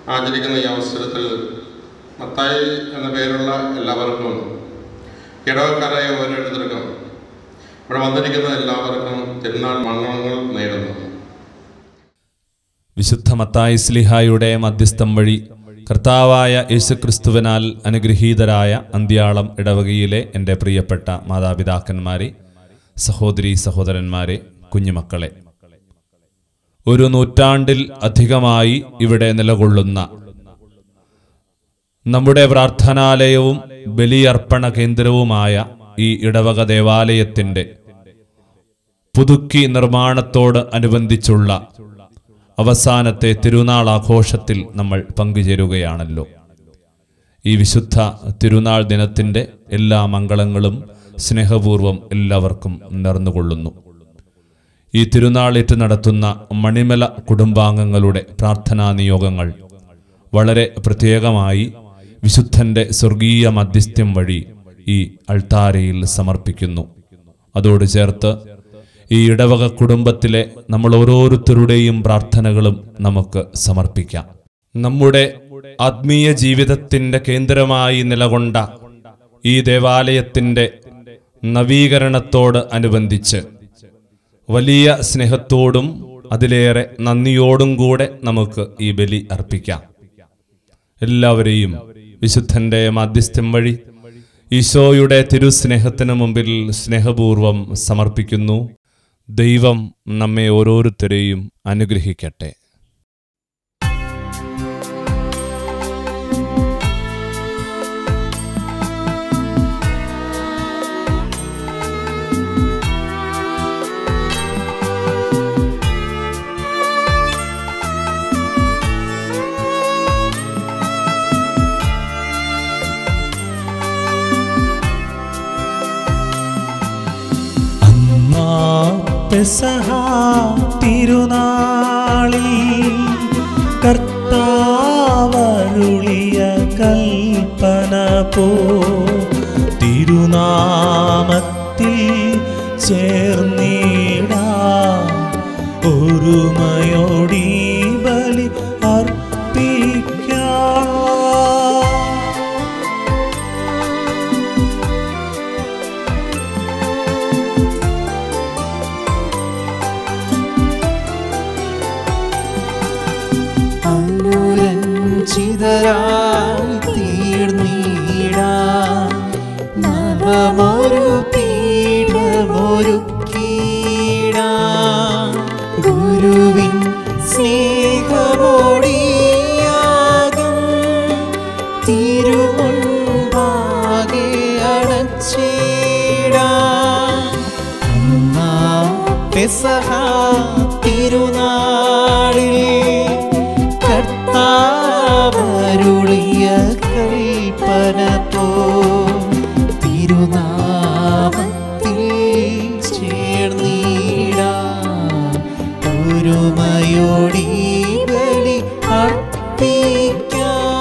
ആചരിക്കുന്ന ഈ അവസരത്തിൽ മത്തായി എന്ന പേരുള്ള എല്ലാവർക്കും ഇടവക്കാരായ ഓരോരുത്തർക്കും ഇവിടെ വന്നിരിക്കുന്ന എല്ലാവർക്കും തിരുനാൾ മംഗളങ്ങൾ നേരുന്നു വിശുദ്ധ മത്തായി സ്ലിഹായുടെ മധ്യസ്ഥം വഴി കർത്താവായ യേശുക്രിസ്തുവിനാൽ അനുഗ്രഹീതരായ അന്ത്യാളം ഇടവകയിലെ എൻ്റെ പ്രിയപ്പെട്ട മാതാപിതാക്കന്മാരെ സഹോദരി സഹോദരന്മാരെ കുഞ്ഞുമക്കളെ ഒരു നൂറ്റാണ്ടിൽ അധികമായി ഇവിടെ നിലകൊള്ളുന്ന നമ്മുടെ പ്രാർത്ഥനാലയവും ബലിയർപ്പണ കേന്ദ്രവുമായ ഈ ഇടവക ദേവാലയത്തിൻ്റെ പുതുക്കി നിർമ്മാണത്തോട് അനുബന്ധിച്ചുള്ള അവസാനത്തെ തിരുനാൾ ആഘോഷത്തിൽ നമ്മൾ പങ്കുചേരുകയാണല്ലോ ഈ വിശുദ്ധ തിരുനാൾ ദിനത്തിൻ്റെ എല്ലാ മംഗളങ്ങളും സ്നേഹപൂർവം എല്ലാവർക്കും നേർന്നുകൊള്ളുന്നു ഈ തിരുനാളേറ്റ് നടത്തുന്ന മണിമല കുടുംബാംഗങ്ങളുടെ പ്രാർത്ഥനാ നിയോഗങ്ങൾ വളരെ പ്രത്യേകമായി വിശുദ്ധന്റെ സ്വർഗീയ മധ്യസ്ഥ്യം വഴി ഈ അൾത്താരയിൽ സമർപ്പിക്കുന്നു അതോട് ചേർത്ത് ഈ ഇടവക കുടുംബത്തിലെ നമ്മൾ ഓരോരുത്തരുടെയും പ്രാർത്ഥനകളും നമുക്ക് സമർപ്പിക്കാം നമ്മുടെ ആത്മീയ ജീവിതത്തിന്റെ കേന്ദ്രമായി നിലകൊണ്ട ഈ ദേവാലയത്തിന്റെ നവീകരണത്തോട് അനുബന്ധിച്ച് വലിയ സ്നേഹത്തോടും അതിലേറെ നന്ദിയോടും കൂടെ നമുക്ക് ഈ ബലി അർപ്പിക്കാം എല്ലാവരെയും വിശുദ്ധന്റെ മാധ്യസ്ഥ്യം വഴി ഈശോയുടെ തിരുസ്നേഹത്തിന് മുമ്പിൽ സ്നേഹപൂർവം സമർപ്പിക്കുന്നു ദൈവം നമ്മെ ഓരോരുത്തരെയും അനുഗ്രഹിക്കട്ടെ അന്നാ പെസഹ തിരുനാളിൽ കർത്താവരുളിയ കൽപ്പന പോ തിരുനാമത്തിൽ ചേർന്നിടാ ഒരുമയോടി ബലി അർപ്പിക്കാം അനുരഞ്ജിതരായി തീർന്നീടാ നവമൊരു പീഠമൊരുക്കീടാ ഗുരുവിൻ സ്നേഹമോടിയാകും തിരുമുൻപാകെ അടച്ചിടാ പെസഹ തിരുനാളിൽ കർത്താവരുളിയ കൽപ്പന പോ തിരുനാമത്തിൽ ചേർന്നിടാ ഒരുമയോടി ബലി അർപ്പിക്കാം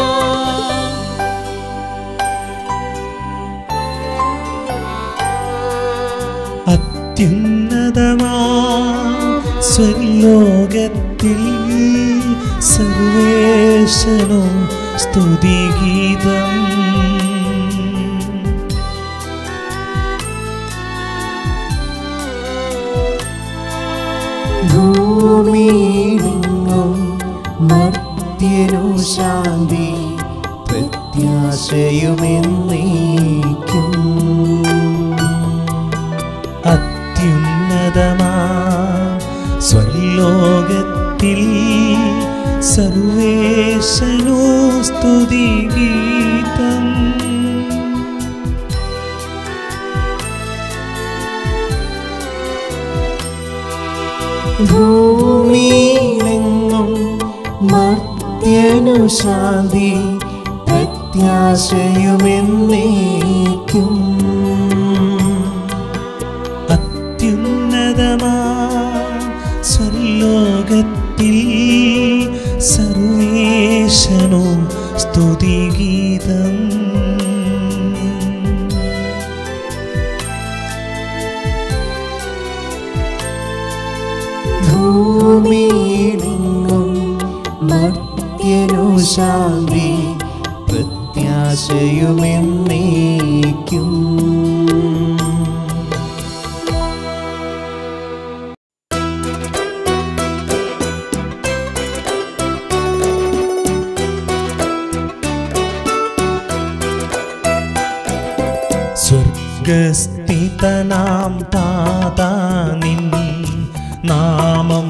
അത്യുന്നതമാ സ്വർലോകത്തിൽ സർവേശനോ സ്തുതിഗീതം ഭൂമിയിലെങ്ങും മർത്യനു ശാന്തി പ്രത്യാശയുമെന്നേക്കും അത്യുന്നതമാ സ്വർലോകത്തിൽ സർവേശനോ സ്തുതിഗീതം ഭൂമിയിലെങ്ങും മർത്യനു ശാന്തി പ്രത്യാശയുമെന്നേക്കും അത്യുന്നതമാ സ്വർലോകത്തിൽ സർവേശനോ സ്തുതിഗീതം ഭൂമിയിലെങ്ങും മർത്യനു നിത്യനു ശാന്തി പ്രത്യാശയുമെന്നേക്കും സ്വർഗസ്ഥിതനാം താതാ നിൻ നാമം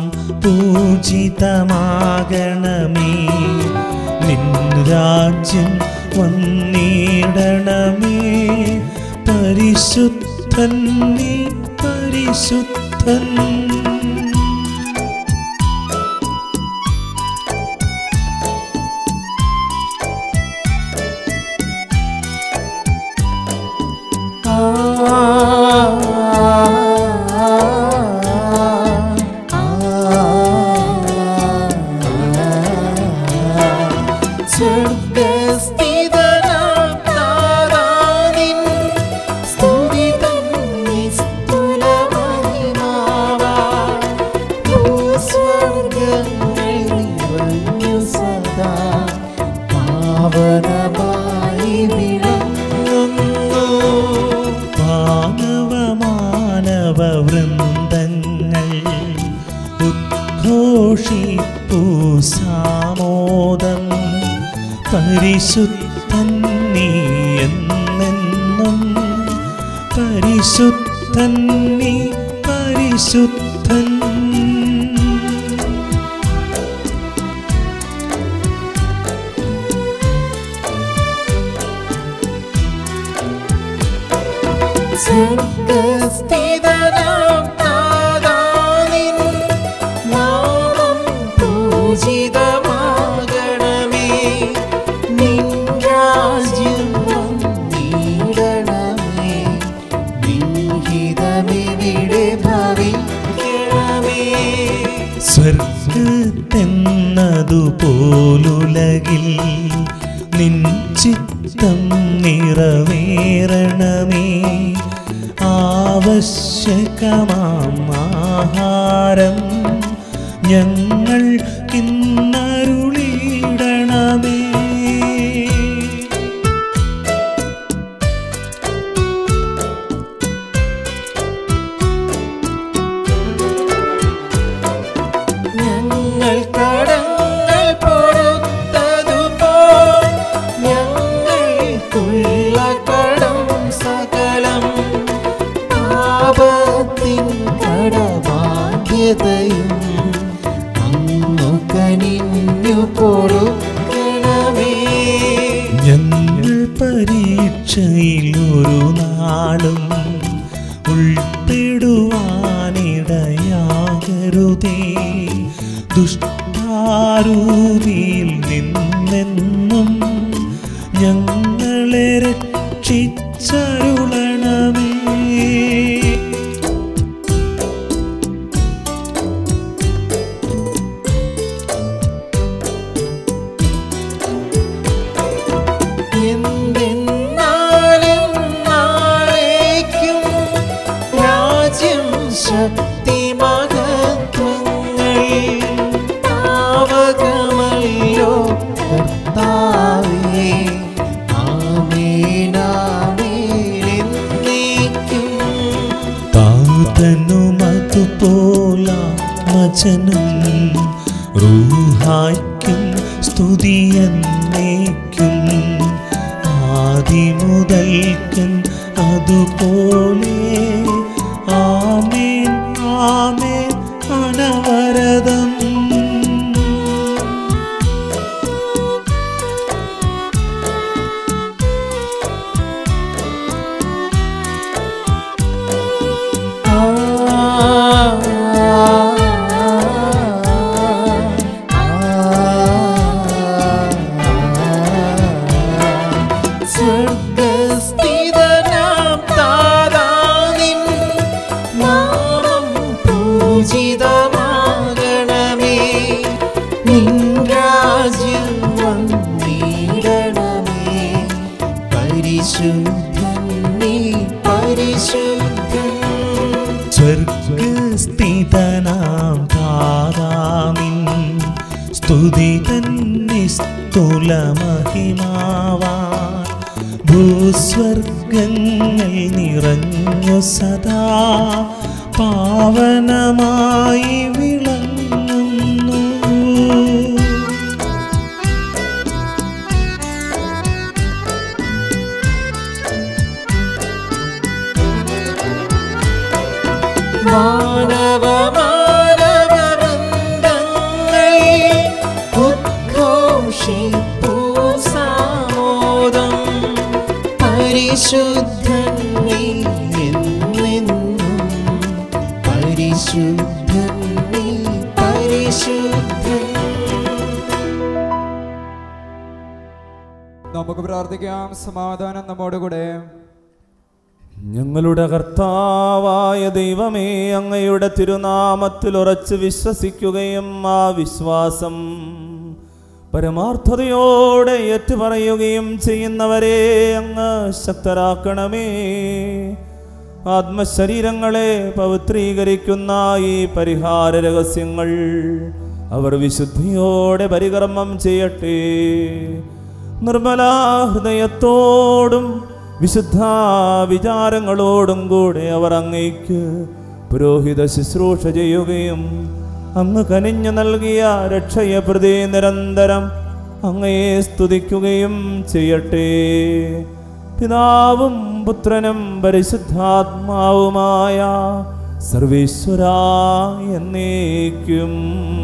പൂജിതമാകണമേ നിൻ രാജ്യം വന്നിടണമേ പരിശുദ്ധൻ നീ പരിശുദ്ധൻ സ്വർഗസ്ഥിതനാം താരാനിൻ സ്തുതിതൻ നിസ്തുലമഹിമാവാ. ഭൂസ്വർഗ്ഗങ്ങൾ നിറഞ്ഞു സദാ പാവനമായി വിളങ്ങുന്നു മാനവ മാനവ വൃന്ദങ്ങൾ ഉദ്ഘോഷിപ്പു സാമോദം പരിശുദ്ധൻ നീ എന്നെന്നും പരിശുദ്ധൻ നീ പരിശുദ്ധൻ സ്വർഗസ്ഥിതനാം താരാനിൻ നാമം പൂജിതമാകണമേ നിൻ രാജ്യം വന്നിടണമേ വിഹിതമിവിടെ ഭവിക്കണമേ സ്വർഗത്തെന്നതുപോലുലകിൽ നിൻ ചിത്തം നിറവേറണമേ ആവശ്യകമാം ആഹാരം ഞങ്ങൾ ഇന്നരുളിടണമേ ഞങ്ങൾ കടങ്ങൾ പൊറുത്തതുപോ ഞങ്ങൾക്കുള്ള കടം സകലം പാപത്തിൻ കടബാധ്യതയും അങ്ങു കനിഞ്ഞു പൊറുക്കണമേ ഞങ്ങൾ പരീക്ഷയിൽ ഒരു നാളും ഉൾപ്പെടുവാനിടയാകരുതേ ദുഷ്ടാരൂപിയിൽ നിന്നെന്നും ഞങ്ങളെ രക്ഷിച്ചരുളണമേ എന്തെന്നാലെന്നാളേക്കും രാജ്യം ശക്തി മഹത്വങ്ങൾ താവകമല്ലോ കർത്താവേ ആമേനാമേലെന്നേക്കും താതനുമതുപോല മജനും റൂഹായ്ക്കും സ്തുതിയെന്നേക്കും ആദിമുതൽക്കൻ അതുപോലെ ആമേൻ ആമേൻ അനവരതം സ്വർഗസ്ഥിതനാം താരാനിൻ നാമം പൂജിതമാകണമേ നിൻ രാജ്യം വന്നിടണമേ പരിശുദ്ധൻ നീ പരിശുദ്ധൻ സ്വർഗസ്ഥിതനാം താരാമിൻ സ്തുതി തന്നെ മഹിമാവാൻ ഭൂസ്വർഗങ്ങൾ നിറഞ്ഞു സദാ പാവനമായി വിളങ്ങുന്നു മാനവ മാനവവൃന്ദങ്ങൾ ഉദ്ഘോഷിപ്പൂ സാമോദം പരിശുദ്ധൻ നീ എന്നെന്നും പരിശുദ്ധൻ നീ പരിശുദ്ധൻ നമുക്ക് പ്രാർത്ഥിക്കാം സമാധാനം നമ്മോടുകൂടെ ഞങ്ങളുടെ കർത്താവായ ദൈവമേ അങ്ങയുടെ തിരുനാമത്തിൽ ഉറച്ച് വിശ്വസിക്കുകയും ആ വിശ്വാസം പരമാർത്ഥതയോടെ ഏറ്റുപറയുകയും ചെയ്യുന്നവരെ അങ്ങ് ശക്തരാക്കണമേ ആത്മശരീരങ്ങളെ പവിത്രീകരിക്കുന്ന ഈ പരിഹാര രഹസ്യങ്ങൾ അവർ വിശുദ്ധിയോടെ പരികർമ്മം ചെയ്യട്ടെ നിർമ്മല ഹൃദയത്തോടും വിശുദ്ധ വിചാരങ്ങളോടും കൂടെ അവർ അങ്ങയ്ക്ക് പുരോഹിത ശുശ്രൂഷ ചെയ്യുകയും അങ്ങ് കനിഞ്ഞു നൽകിയ രക്ഷയെ പ്രതി നിരന്തരം അങ്ങയെ സ്തുതിക്കുകയും ചെയ്യട്ടെ പിതാവും പുത്രനും പരിശുദ്ധാത്മാവുമായ സർവീശ്വര എന്നേക്കും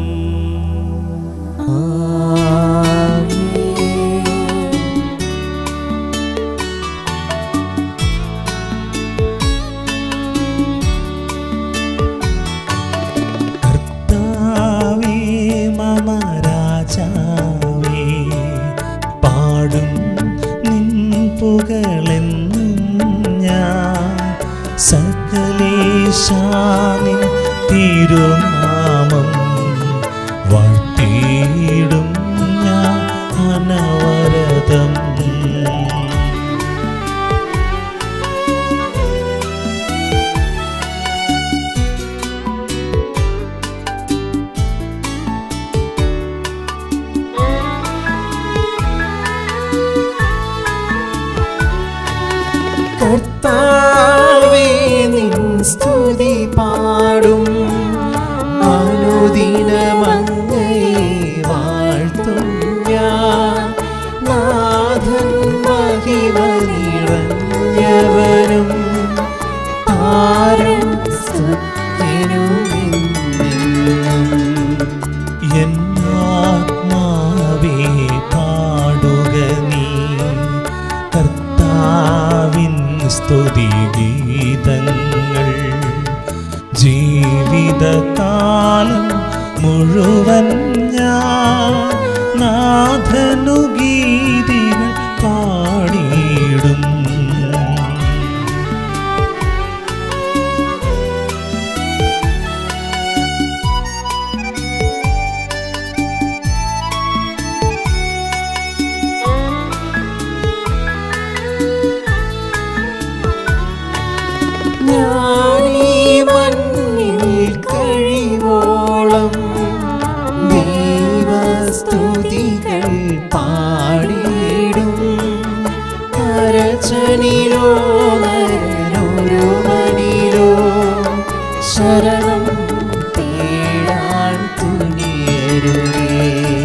കർത്താവേ മമ രാജാവേ പാടും നിൻ പുകളെന്നും ഞാൻ സകലേശാനിൻ തിരുനാമം വാഴ്ത്തിയിടും ഞാൻ അനവരതം കർത്താവേ നിൻ സ്തുതി പാടും അനുദിനമങ്ങയെ വാഴ്ത്തും ഞാൻ നാഥൻ മഹിമ നിറഞ്ഞവനും ആരും സ്തുത്യനുമെന്നെന്നും എന്നാത്മാവേ പാടുക നീ കർത്താവിൻ സ്തുതിഗീതങ്ങൾ ജീവിതകാലം മുഴുവൻ ഞാൻ നാഥനു ഗീതികൾ പാടിയിടും ഞാനീ മണ്ണിൽ കഴിവോളം ദൈവസ്തുതികൾ പാടിയിടും കരച്ചനിലോ നരനൊരു മണിലോ ശരണം തേടാൻ തുനിയരുകേ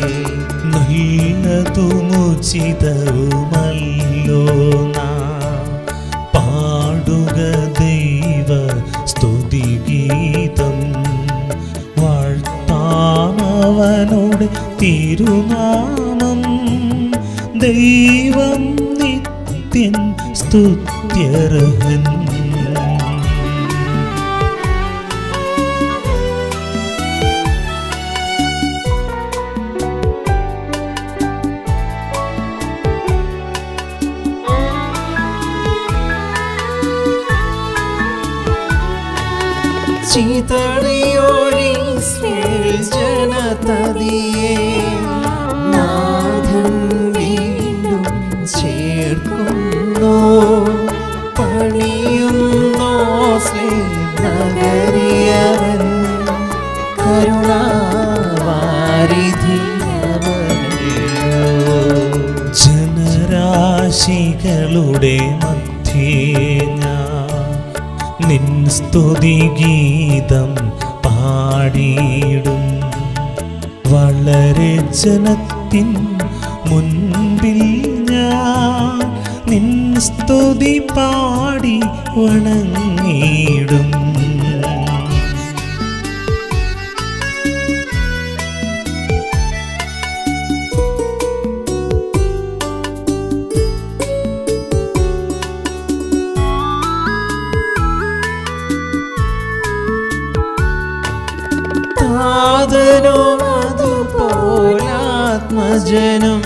നല്ലതുമുചിതവുമല്ലോ നാം പാടുക ദൈവ സ്തുതിഗീതം വാഴ്ത്താമവനോട് തിരുനാമം ദൈവം നിത്യൻ സ്തുത്യർഹൻ ചിതറിയോരി ജനതതിയെ നാഥൻ വീണ്ടും ചേർക്കുന്നു പണിയുന്നോ നഗരിയവൻ കരുണാവാരിധിയമല്ലോ സ്തുതികളുടെ മധ്യേ ഞാൻ നിൻ സ്തുതി ഗീതം പാടിയിടും വളരെ ജനത്തിൻ മുൻപിൽ ഞാൻ നിൻ സ്തുതി പാടി വണങ്ങിയിടും താതനും അതുപോലാത്മജനും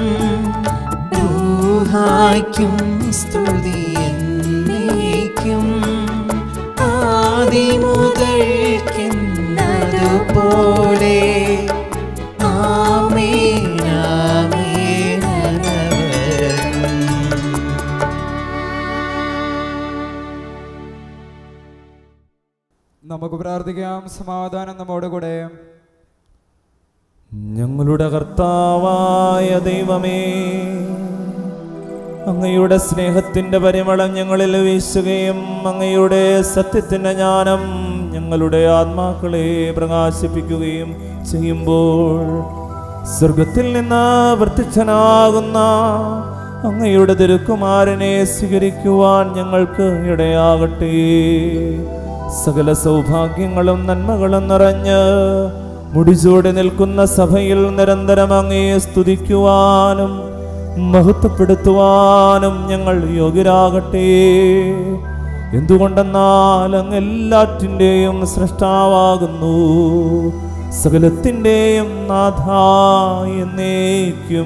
ൂഹായ്ക്കും സ്തുതി എന്നേക്കും ആദിമുതൽക്കെന്നതുപോലെ ആമേനാമേനവരതും നമുക്ക് പ്രാർത്ഥിക്കാം സമാധാനം നമ്മോട് കൂടെ ഞങ്ങളുടെ കർത്താവായ ദൈവമേ അങ്ങയുടെ സ്നേഹത്തിൻ്റെ പരിമളം ഞങ്ങളിൽ വീശുകയും അങ്ങയുടെ സത്യത്തിൻ്റെ ജ്ഞാനം ഞങ്ങളുടെ ആത്മാക്കളെ പ്രകാശിപ്പിക്കുകയും ചെയ്യുമ്പോൾ സ്വർഗത്തിൽ നിന്ന് പ്രത്യക്ഷനാകുന്ന അങ്ങയുടെ തിരുക്കുമാരനെ സ്വീകരിക്കുവാൻ ഞങ്ങൾക്ക് ഇടയാകട്ടെ സകല സൗഭാഗ്യങ്ങളും നന്മകളും നിറഞ്ഞ് മുടിചൂടി നിൽക്കുന്ന സഭയിൽ നിരന്തരം അങ്ങയെ സ്തുതിക്കുവാനും മഹത്വപ്പെടുത്തുവാനും ഞങ്ങൾ യോഗ്യരാകട്ടെ എന്തുകൊണ്ടെന്നാൽ അങ്ങ് എല്ലാറ്റിൻ്റെയും സൃഷ്ടാവാകുന്നു സകലത്തിൻ്റെയും നാഥ എന്നേക്കും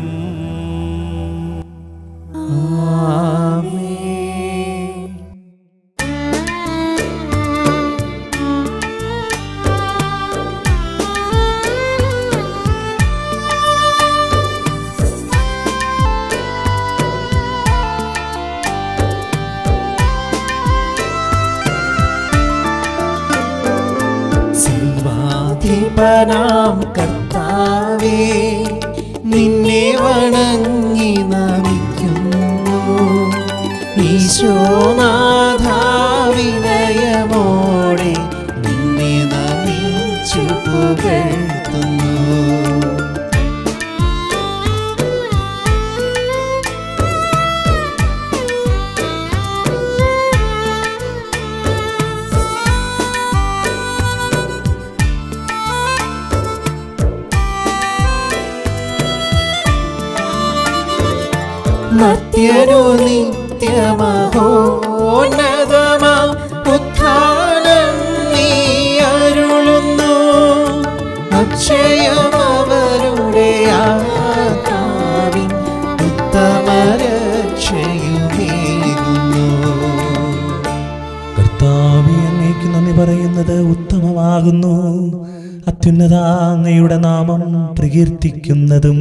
സർവാധിപനാം കർത്താവേ നിന്നെ വണങ്ങി നമിക്കുന്നു ഈശോനാഥാവിനയമോടെ നിന്നെ നമിച്ചു പുകഴ്ത്തുന്നു മർത്യനു നിത്യമഹോന്നതമാം ഉത്ഥാനം നീ അരുളുന്നു അക്ഷയമവരുടെ ആത്മാവിൻ ഉത്തമരക്ഷയുമേകുന്നു കർത്താവെ അങ്ങേക്ക് നന്ദി പറയുന്നത് ഉത്തമമാകുന്നു അത്യുന്നത അങ്ങയുടെ നാമം പ്രകീർത്തിക്കുന്നതും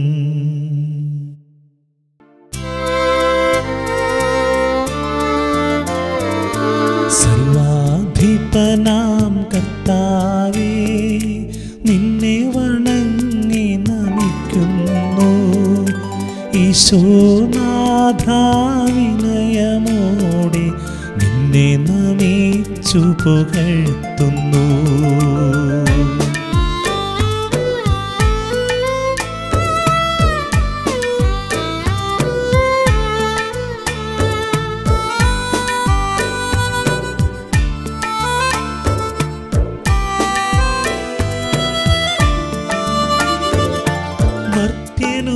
സർവാധിപനാം കർത്താവേ നിന്നെ വണങ്ങി നമിക്കുന്നു ഈശോനാഥാവിനയമോടെ നിന്നെ നമിച്ചു പുകഴ്ത്തുന്നു മർത്യനു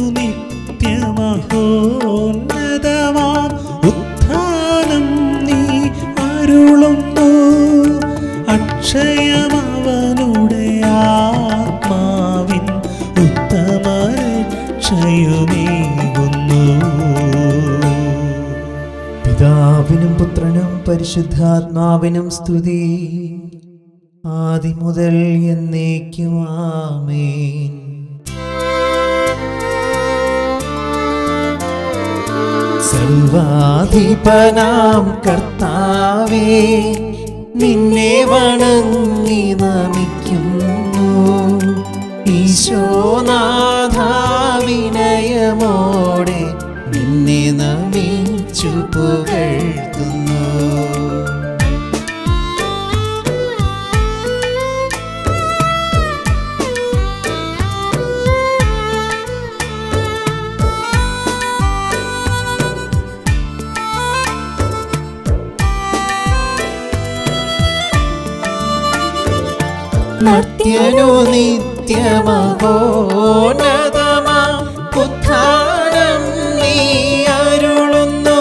നിത്യമഹോന്നതമാം ഉത്ഥാനം നീ അരുളുന്നു അക്ഷയമവനുടെ ആത്മാവിൻ ഉത്തമരക്ഷയുമേകുന്നു പിതാവിനും പുത്രനും പരിശുദ്ധാത്മാവിനും സ്തുതി ആദ്യം മുതൽ എന്നേക്കും ആമേൻ സർവാധിപനാം കർത്താവേ നിന്നെ വണങ്ങി നമിക്കുന്നു ഈശോനാഥാവിനയമോടെ നിന്നെ നമിച്ചു മർത്യനു നിത്യമഹോന്നതമാ ഉത്ഥാനം നീ അരുളുന്നു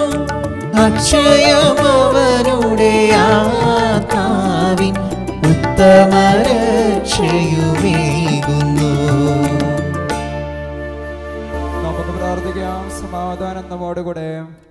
അക്ഷയമവനുടെ ആത്മാവിൻ ഉത്തമരക്ഷയുമേകുന്നു നമുക്ക് പ്രാർത്ഥിക്കാം സമാധാനം നമ്മോടുകൂടെ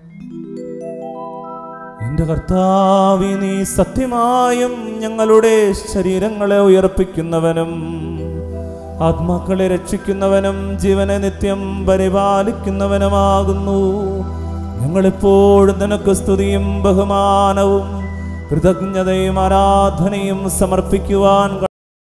എന്റെ കർത്താവി നീ സത്യമായും ഞങ്ങളുടെ ശരീരങ്ങളെ ഉയർപ്പിക്കുന്നവനും ആത്മാക്കളെ രക്ഷിക്കുന്നവനും ജീവനെ നിത്യം പരിപാലിക്കുന്നവനുമാകുന്നു ഞങ്ങളെപ്പോഴും നിനക്ക് സ്തുതിയും ബഹുമാനവും കൃതജ്ഞതയും ആരാധനയും സമർപ്പിക്കുവാൻ